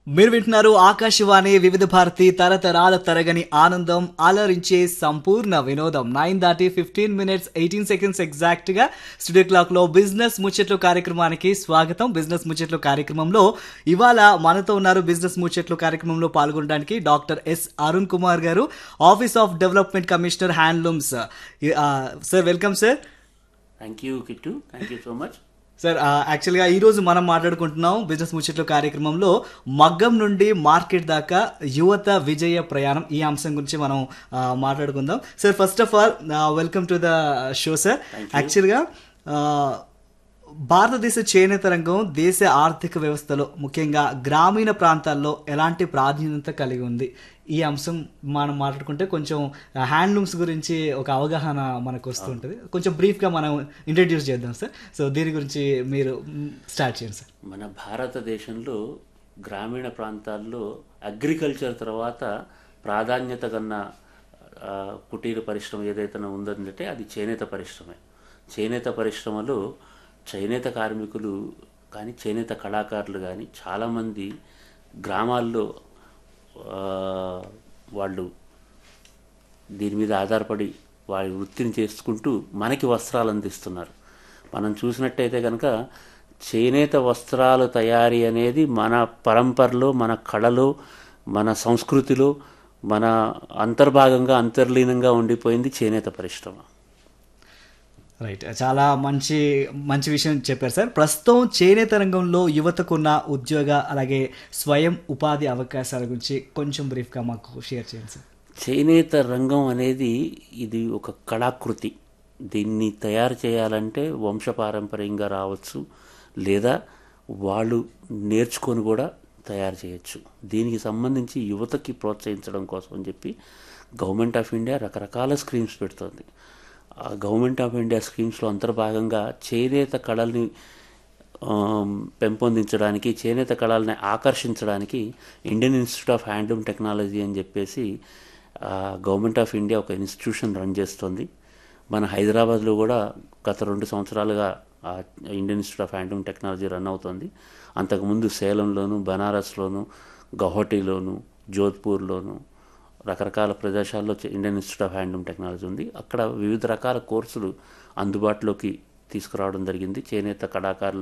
మీరు వింటున్నారు ఆకాశవాణి వివిధ భారతి తరతరాల తరగని ఆనందం అలరించే సంపూర్ణ వినోదం నైన్ దాటి fifteen minutes eighteen seconds exact గా స్టూడియో క్లాక్ లో బిజినెస్ ముచ్చట్లు కార్యక్రమానికి స్వాగతం బిజినెస్ ముచ్చట్లు కార్యక్రమంలో ఇవాళ మనతో ఉన్నారు బిజినెస్ ముచ్చట్లు కార్యక్రమంలో పాల్గొనడానికి డాక్టర్ ఎస్ అరుణ్ కుమార్ గారు office of development commissioner handlooms sir welcome sir thank you Kittu thank you so much sir ఆ, యాక్చువల్గా ఈ రోజు మనం మాట్లాడుకుంటున్నాం బిజినెస్ ముచ్చట్లు కార్యక్రమంలో మగ్గం నుండి మార్కెట్ దాకా యువత విజయ ప్రయాణం ఈ అంశం గురించి మనం ఆ, మాట్లాడుకుందాం sir first of all welcome to the show sir యాక్చువల్గా ఆ, భారతదేశ చేనేత రంగం దేశ ఆర్థిక వ్యవస్థలో ముఖ్యంగా గ్రామీణ ప్రాంతాల్లో ఎలాంటి ప్రాధాన్యత కలిగి ఉంది ఈ అంశం మనం మాట్లాడుకుంటే కొంచెం హ్యాండ్లూమ్స్ గురించి ఒక అవగాహన మనకు వస్తుంటుంది కొంచెం బ్రీఫ్గా మనం ఇంట్రడ్యూస్ చేద్దాం సార్ సో దీని గురించి మీరు స్టార్ట్ చేయండి సార్ మన భారతదేశంలో గ్రామీణ ప్రాంతాల్లో అగ్రికల్చర్ తర్వాత ప్రాధాన్యత కన్న ఆ, కుటీర పరిశ్రమ ఏదైతే ఉందంటే అది చేనేత పరిశ్రమే చేనేత పరిశ్రమలో చేనేత కార్మికులు కానీ చేనేత కళాకారులు కానీ చాలామంది గ్రామాల్లో ఆ, వాళ్ళు దీని మీద ఆధారపడి వారి వృత్తిని చేసుకుంటూ మనకి వస్త్రాలు అందిస్తున్నారు మనం చూసినట్టయితే కనుక చేనేత వస్త్రాల తయారీ అనేది మన పరంపరలో మన కళలో మన సంస్కృతిలో మన అంతర్భాగంగా అంతర్లీనంగా ఉండిపోయింది చేనేత పరిశ్రమ రైట్ చాలా మంచి మంచి విషయం చెప్పారు సార్ ప్రస్తుతం చేనేత రంగంలో యువతకున్న ఉద్యోగ అలాగే స్వయం ఉపాధి అవకాశాల గురించి కొంచెం బ్రీఫ్గా మాకు షేర్ చేయండి సార్ చేనేత రంగం అనేది ఇది ఒక కళాకృతి దీన్ని తయారు చేయాలంటే వంశపారంపర్యంగా రావచ్చు లేదా వాళ్ళు నేర్చుకొని కూడా తయారు చేయొచ్చు దీనికి సంబంధించి యువతకి ప్రోత్సహించడం కోసం అని చెప్పి గవర్నమెంట్ ఆఫ్ ఇండియా రకరకాల స్కీమ్స్ పెడుతుంది ఆ గవర్నమెంట్ ఆఫ్ ఇండియా స్కీమ్స్లో అంతర్భాగంగా చేనేత కళల్ని ఆమ్, పెంపొందించడానికి చేనేత కళల్ని ఆకర్షించడానికి Indian institute of handloom technology అని చెప్పేసి ఆ, గవర్నమెంట్ ఆఫ్ ఇండియా ఒక ఇన్స్టిట్యూషన్ రన్ చేస్తుంది మన హైదరాబాద్లో కూడా గత రెండు సంవత్సరాలుగా ఆ Indian institute of handloom technology run అవుతుంది అంతకుముందు సేలంలోను బనారస్లోను గౌహటిలోను జోధ్పూర్లోను రకరకాల ప్రదేశాల్లో చే- Indian institute of handloom technology ఉంది అక్కడ వివిధ రకాల కోర్సులు అందుబాటులోకి తీసుకురావడం జరిగింది చేనేత కళాకారులు